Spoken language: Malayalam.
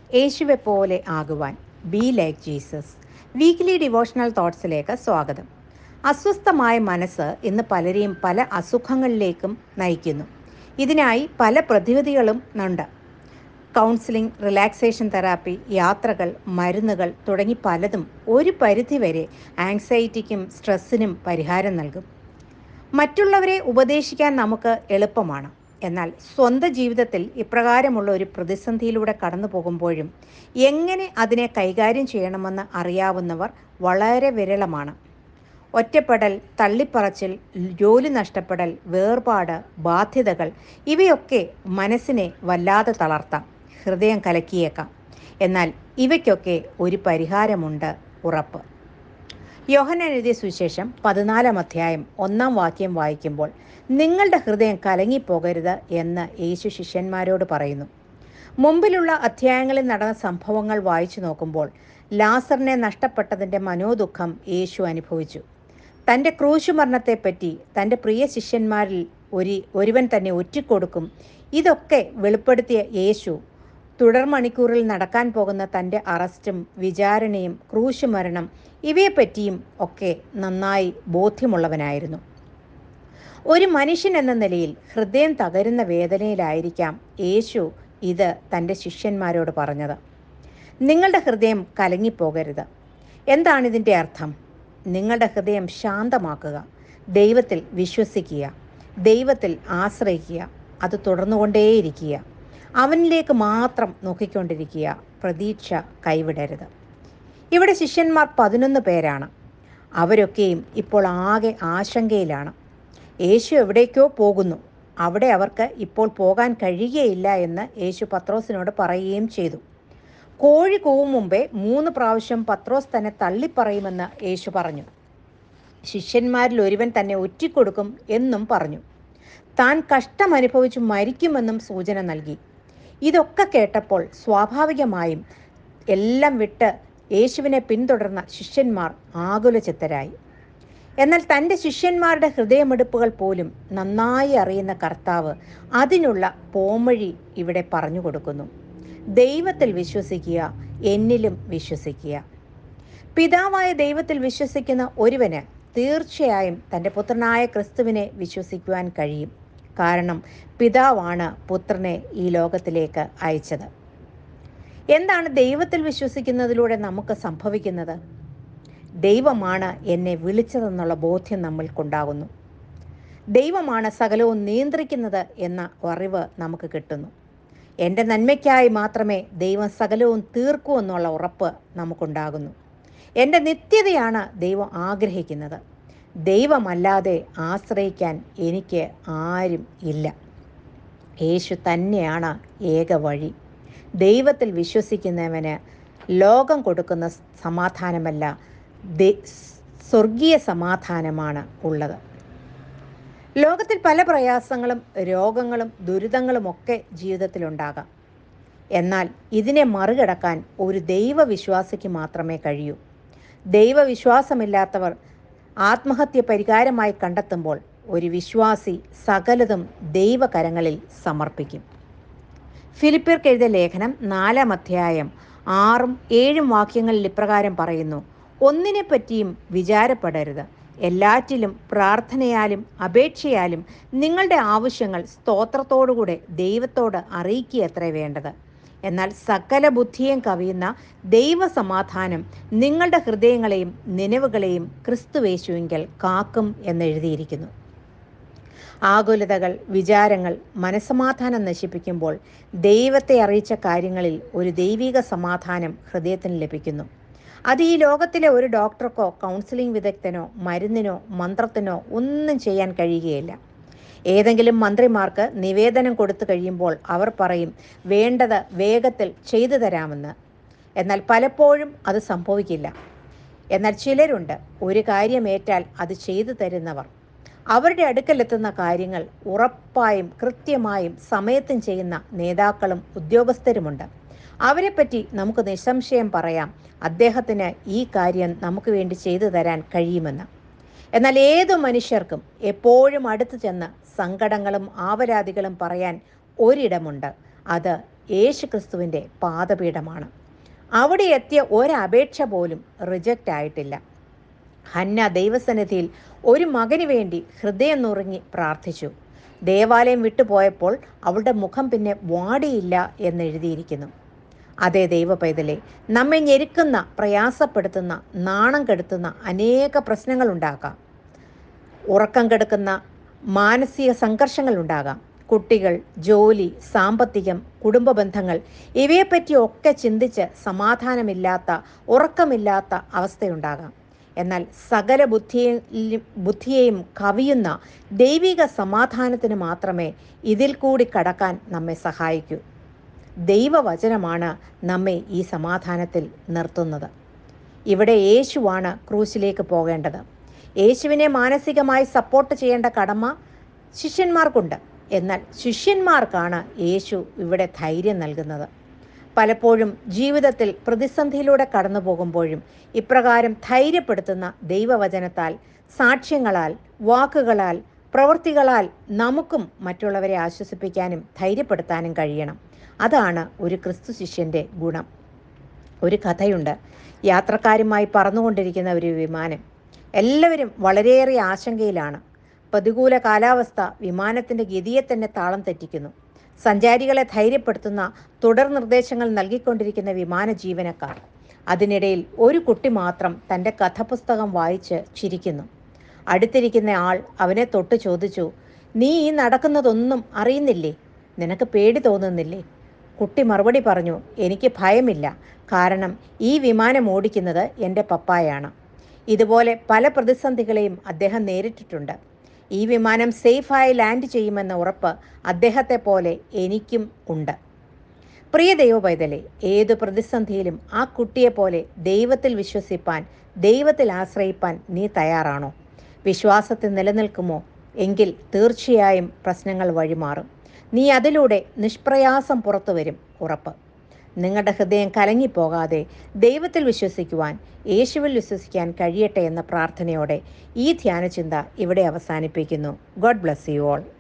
യേശുവെ പോലെ ആകുവാൻ be like Jesus weekly devotional തോട്ട്സിലേക്ക് സ്വാഗതം അസ്വസ്ഥമായ മനസ്സ് ഇന്ന് പലരെയും പല അസുഖങ്ങളിലേക്കും നയിക്കുന്നു ഇതിനായി പല പ്രതിവിധികളും ഉണ്ട് കൗൺസിലിംഗ് റിലാക്സേഷൻ തെറാപ്പി യാത്രകൾ മരുന്നുകൾ തുടങ്ങി പലതും ഒരു പരിധിവരെ ആങ്സൈറ്റിക്കും സ്ട്രെസ്സിനും പരിഹാരം നൽകും മറ്റുള്ളവരെ ഉപദേശിക്കാൻ നമുക്ക് എളുപ്പമാണ് എന്നാൽ സ്വന്തം ജീവിതത്തിൽ ഇപ്രകാരമുള്ള ഒരു പ്രതിസന്ധിയിലൂടെ കടന്നു പോകുമ്പോഴും എങ്ങനെ അതിനെ കൈകാര്യം ചെയ്യണമെന്ന് അറിയാവുന്നവർ വളരെ വിരളമാണ് ഒറ്റപ്പെടൽ തള്ളിപ്പറച്ചിൽ ജോലി നഷ്ടപ്പെടൽ വേർപാട് ബാധ്യതകൾ ഇവയൊക്കെ മനസ്സിനെ വല്ലാതെ തളർത്താം ഹൃദയം കലക്കിയേക്കാം എന്നാൽ ഇവയ്ക്കൊക്കെ ഒരു പരിഹാരമുണ്ട് ഉറപ്പ് യോഹന്നാൻ എഴുതിയ സുവിശേഷം പതിനാലാം അധ്യായം ഒന്നാം വാക്യം വായിക്കുമ്പോൾ നിങ്ങളുടെ ഹൃദയം കലങ്ങിപ്പോകരുത് എന്ന് യേശു ശിഷ്യന്മാരോട് പറയുന്നു മുമ്പിലുള്ള അധ്യായങ്ങളിൽ നടന്ന സംഭവങ്ങൾ വായിച്ചു നോക്കുമ്പോൾ ലാസറിനെ നഷ്ടപ്പെട്ടതിൻ്റെ മനോദുഃഖം യേശു അനുഭവിച്ചു തൻ്റെ ക്രൂശുമരണത്തെപ്പറ്റി തൻ്റെ പ്രിയ ശിഷ്യന്മാരിൽ ഒരു ഒരുവൻ തന്നെ ഒറ്റിക്കൊടുക്കും ഇതൊക്കെ വെളിപ്പെടുത്തിയ യേശു തുടർ മണിക്കൂറിൽ നടക്കാൻ പോകുന്ന തൻ്റെ അറസ്റ്റും വിചാരണയും ക്രൂശുമരണം ഇവയെപ്പറ്റിയും ഒക്കെ നന്നായി ബോധ്യമുള്ളവനായിരുന്നു ഒരു മനുഷ്യൻ എന്ന നിലയിൽ ഹൃദയം തകരുന്ന വേദനയിലായിരിക്കാം യേശു ഇത് തൻ്റെ ശിഷ്യന്മാരോട് പറഞ്ഞത് നിങ്ങളുടെ ഹൃദയം കലങ്ങിപ്പോകരുത് എന്താണ് ഇതിൻ്റെ അർത്ഥം നിങ്ങളുടെ ഹൃദയം ശാന്തമാക്കുക ദൈവത്തിൽ വിശ്വസിക്കുക ദൈവത്തിൽ ആശ്രയിക്കുക അത് തുടർന്നുകൊണ്ടേയിരിക്കുക അവനിലേക്ക് മാത്രം നോക്കിക്കൊണ്ടിരിക്കുക പ്രതീക്ഷ കൈവിടരുത് ഇവിടെ ശിഷ്യന്മാർ പതിനൊന്ന് പേരാണ് അവരൊക്കെയും ഇപ്പോൾ ആകെ ആശങ്കയിലാണ് യേശു എവിടേക്കോ പോകുന്നു അവിടെ അവർക്ക് ഇപ്പോൾ പോകാൻ കഴിയുകയില്ല എന്ന് യേശു പത്രോസിനോട് പറയുകയും ചെയ്തു കോഴി കൂവും മുമ്പേ മൂന്ന് പ്രാവശ്യം പത്രോസ് തന്നെ തള്ളിപ്പറയുമെന്ന് യേശു പറഞ്ഞു ശിഷ്യന്മാരിൽ ഒരുവൻ തന്നെ ഒറ്റിക്കൊടുക്കും എന്നും പറഞ്ഞു താൻ കഷ്ടം അനുഭവിച്ചു മരിക്കുമെന്നും സൂചന നൽകി ഇതൊക്കെ കേട്ടപ്പോൾ സ്വാഭാവികമായും എല്ലാം വിട്ട് യേശുവിനെ പിന്തുടർന്ന ശിഷ്യന്മാർ ആകുലചിത്തരായി എന്നാൽ തൻ്റെ ശിഷ്യന്മാരുടെ ഹൃദയമെടുപ്പുകൾ പോലും നന്നായി അറിയുന്ന കർത്താവ് അതിനുള്ള പോംവഴി ഇവിടെ പറഞ്ഞു കൊടുക്കുന്നു ദൈവത്തിൽ വിശ്വസിക്കുക എന്നിലും വിശ്വസിക്കുക പിതാവായ ദൈവത്തിൽ വിശ്വസിക്കുന്ന ഒരുവന് തീർച്ചയായും തൻ്റെ പുത്രനായ ക്രിസ്തുവിനെ വിശ്വസിക്കുവാൻ കഴിയും കാരണം പിതാവാണ് പുത്രനെ ഈ ലോകത്തിലേക്ക് അയച്ചത് എന്താണ് ദൈവത്തിൽ വിശ്വസിക്കുന്നതിലൂടെ നമുക്ക് സംഭവിക്കുന്നത് ദൈവമാണ് എന്നെ വിളിച്ചതെന്നുള്ള ബോധ്യം നമ്മൾക്കുണ്ടാകുന്നു ദൈവമാണ് സകലവും നിയന്ത്രിക്കുന്നത് എന്ന അറിവ് നമുക്ക് കിട്ടുന്നു എൻ്റെ നന്മയ്ക്കായി മാത്രമേ ദൈവം സകലവും തീർക്കൂ എന്നുള്ള ഉറപ്പ് നമുക്കുണ്ടാകുന്നു എൻ്റെ നിത്യതയാണ് ദൈവം ആഗ്രഹിക്കുന്നത് ദൈവമല്ലാതെ ആശ്രയിക്കാൻ എനിക്ക് ആരും ഇല്ല യേശു തന്നെയാണ് ഏക വഴി ദൈവത്തിൽ വിശ്വസിക്കുന്നവന് ലോകം കൊടുക്കുന്ന സമാധാനമല്ല സ്വർഗീയ സമാധാനമാണ് ഉള്ളത് ലോകത്തിൽ പല പ്രയാസങ്ങളും രോഗങ്ങളും ദുരിതങ്ങളുമൊക്കെ ജീവിതത്തിലുണ്ടാകാം എന്നാൽ ഇതിനെ മറികടക്കാൻ ഒരു ദൈവവിശ്വാസിക്ക് മാത്രമേ കഴിയൂ ദൈവവിശ്വാസമില്ലാത്തവർ ആത്മഹത്യ പരിഹാരമായി കണ്ടെത്തുമ്പോൾ ഒരു വിശ്വാസി സകലതും ദൈവകരങ്ങളിൽ സമർപ്പിക്കും ഫിലിപ്പിയർക്ക് എഴുതിയ ലേഖനം നാലാം അധ്യായം ആറും ഏഴും വാക്യങ്ങളിൽ ഇപ്രകാരം പറയുന്നു ഒന്നിനെ പറ്റിയും വിചാരപ്പെടരുത് എല്ലാറ്റിലും പ്രാർത്ഥനയാലും അപേക്ഷയാലും നിങ്ങളുടെ ആവശ്യങ്ങൾ സ്തോത്രത്തോടുകൂടെ ദൈവത്തോട് അറിയിക്കുകയത്രേ വേണ്ടത് എന്നാൽ സകല ബുദ്ധിയും കവിയുന്ന ദൈവസമാധാനം നിങ്ങളുടെ ഹൃദയങ്ങളെയും നിലവുകളെയും ക്രിസ്തുവേശുവിങ്കൽ കാക്കും എന്നെഴുതിയിരിക്കുന്നു ആകുലതകൾ വിചാരങ്ങൾ മനസമാധാനം നശിപ്പിക്കുമ്പോൾ ദൈവത്തെ അറിയിച്ച കാര്യങ്ങളിൽ ഒരു ദൈവിക സമാധാനം ഹൃദയത്തിന് ലഭിക്കുന്നു അത് ഈ ലോകത്തിലെ ഒരു ഡോക്ടർക്കോ കൗൺസിലിംഗ് വിദഗ്ധനോ മരുന്നിനോ മന്ത്രത്തിനോ ഒന്നും ചെയ്യാൻ കഴിയുകയില്ല ഏതെങ്കിലും മന്ത്രിമാർക്ക് നിവേദനം കൊടുത്തു കഴിയുമ്പോൾ അവർ പറയും വേണ്ടത് വേഗത്തിൽ ചെയ്തു തരാമെന്ന് എന്നാൽ പലപ്പോഴും അത് സംഭവിക്കില്ല എന്നാൽ ചിലരുണ്ട് ഒരു കാര്യമേറ്റാൽ അത് ചെയ്തു തരുന്നവർ അവരുടെ അടുക്കലെത്തുന്ന കാര്യങ്ങൾ ഉറപ്പായും കൃത്യമായും സമയത്തും ചെയ്യുന്ന നേതാക്കളും ഉദ്യോഗസ്ഥരുമുണ്ട് അവരെപ്പറ്റി നമുക്ക് നിസ്സംശയം പറയാം അദ്ദേഹത്തിന് ഈ കാര്യം നമുക്ക് വേണ്ടി ചെയ്തു തരാൻ കഴിയുമെന്ന് എന്നാൽ ഏതു മനുഷ്യർക്കും എപ്പോഴും അടുത്തു ചെന്ന് സങ്കടങ്ങളും ആവലാതികളും പറയാൻ ഒരിടമുണ്ട് അത് യേശു ക്രിസ്തുവിൻ്റെ പാദപീഠമാണ് അവിടെ എത്തിയ ഒരപേക്ഷ പോലും റിജക്റ്റ് ആയിട്ടില്ല ഹന്ന ദൈവസന്നിധിയിൽ ഒരു മകന് വേണ്ടി ഹൃദയം നുറുങ്ങി പ്രാർത്ഥിച്ചു ദേവാലയം വിട്ടുപോയപ്പോൾ അവളുടെ മുഖം പിന്നെ വാടിയില്ല എന്നെഴുതിയിരിക്കുന്നു അതേ ദൈവ പൈതലെ നമ്മെ ഞെരുക്കുന്ന പ്രയാസപ്പെടുത്തുന്ന നാണം കെടുത്തുന്ന അനേക പ്രശ്നങ്ങളുണ്ടാകാം ഉറക്കം കെടുക്കുന്ന മാനസിക സംഘർഷങ്ങൾ ഉണ്ടാകാം കുട്ടികൾ ജോലി സാമ്പത്തികം കുടുംബ ബന്ധങ്ങൾ ഇവയെപ്പറ്റിയൊക്കെ ചിന്തിച്ച് സമാധാനമില്ലാത്ത ഉറക്കമില്ലാത്ത അവസ്ഥയുണ്ടാകാം എന്നാൽ സകല ബുദ്ധിയെ ബുദ്ധിയെയും കവിയുന്ന ദൈവിക സമാധാനത്തിന് മാത്രമേ ഇതിൽ കൂടി കടക്കാൻ നമ്മെ സഹായിക്കൂ ദൈവവചനമാണ് നമ്മെ ഈ സമാധാനത്തിൽ നിർത്തുന്നത് ഇവിടെ യേശുവാണ് ക്രൂശിലേക്ക് പോകേണ്ടത് യേശുവിനെ മാനസികമായി സപ്പോർട്ട് ചെയ്യേണ്ട കടമ ശിഷ്യന്മാർക്കുണ്ട് എന്നാൽ ശിഷ്യന്മാർക്കാണ് യേശു ഇവിടെ ധൈര്യം നൽകുന്നത് പലപ്പോഴും ജീവിതത്തിൽ പ്രതിസന്ധിയിലൂടെ കടന്നു പോകുമ്പോഴും ഇപ്രകാരം ധൈര്യപ്പെടുത്തുന്ന ദൈവവചനത്താൽ സാക്ഷ്യങ്ങളാൽ വാക്കുകളാൽ പ്രവൃത്തികളാൽ നമുക്കും മറ്റുള്ളവരെ ആശ്വസിപ്പിക്കാനും ധൈര്യപ്പെടുത്താനും കഴിയണം അതാണ് ഒരു ക്രിസ്തു ശിഷ്യൻ്റെ ഗുണം ഒരു കഥയുണ്ട് യാത്രക്കാരുമായി പറന്നുകൊണ്ടിരിക്കുന്ന ഒരു വിമാനം എല്ലാവരും വളരെയേറെ ആശങ്കയിലാണ് പ്രതികൂല കാലാവസ്ഥ വിമാനത്തിൻ്റെ ഗതിയെ തന്നെ താളം തെറ്റിക്കുന്നു സഞ്ചാരികളെ ധൈര്യപ്പെടുത്തുന്ന തുടർ നിർദ്ദേശങ്ങൾ നൽകിക്കൊണ്ടിരിക്കുന്ന വിമാന ജീവനക്കാർ അതിനിടയിൽ ഒരു കുട്ടി മാത്രം തൻ്റെ കഥപുസ്തകം വായിച്ച് ചിരിക്കുന്നു അടുത്തിരിക്കുന്ന ആൾ അവനെ തൊട്ട് ചോദിച്ചു നീ ഈ നടക്കുന്നതൊന്നും അറിയുന്നില്ലേ നിനക്ക് പേടി തോന്നുന്നില്ലേ കുട്ടി മറുപടി പറഞ്ഞു എനിക്ക് ഭയമില്ല കാരണം ഈ വിമാനം ഓടിക്കുന്നത് എൻ്റെ പപ്പായാണ് ഇതുപോലെ പല പ്രതിസന്ധികളെയും അദ്ദേഹം നേരിട്ടിട്ടുണ്ട് ഈ വിമാനം സേഫായി ലാൻഡ് ചെയ്യുമെന്ന ഉറപ്പ് അദ്ദേഹത്തെ പോലെ എനിക്കും ഉണ്ട് പ്രിയ ദൈവപൈതലെ ഏതു പ്രതിസന്ധിയിലും ആ കുട്ടിയെ പോലെ ദൈവത്തിൽ വിശ്വസിപ്പാൻ ദൈവത്തിൽ ആശ്രയിപ്പാൻ നീ തയ്യാറാണോ വിശ്വാസത്തിൽ നിലനിൽക്കുമോ എങ്കിൽ തീർച്ചയായും പ്രശ്നങ്ങൾ വഴിമാറും നീ അതിലൂടെ നിഷ്പ്രയാസം പുറത്തു വരും ഉറപ്പ് നിങ്ങളുടെ ഹൃദയം കലങ്ങിപ്പോകാതെ ദൈവത്തിൽ വിശ്വസിക്കുവാൻ യേശുവിൽ വിശ്വസിക്കാൻ കഴിയട്ടെ എന്ന പ്രാർത്ഥനയോടെ ഈ ധ്യാനചിന്ത ഇവിടെ അവസാനിപ്പിക്കുന്നു ഗോഡ് ബ്ലസ് യു ഓൾ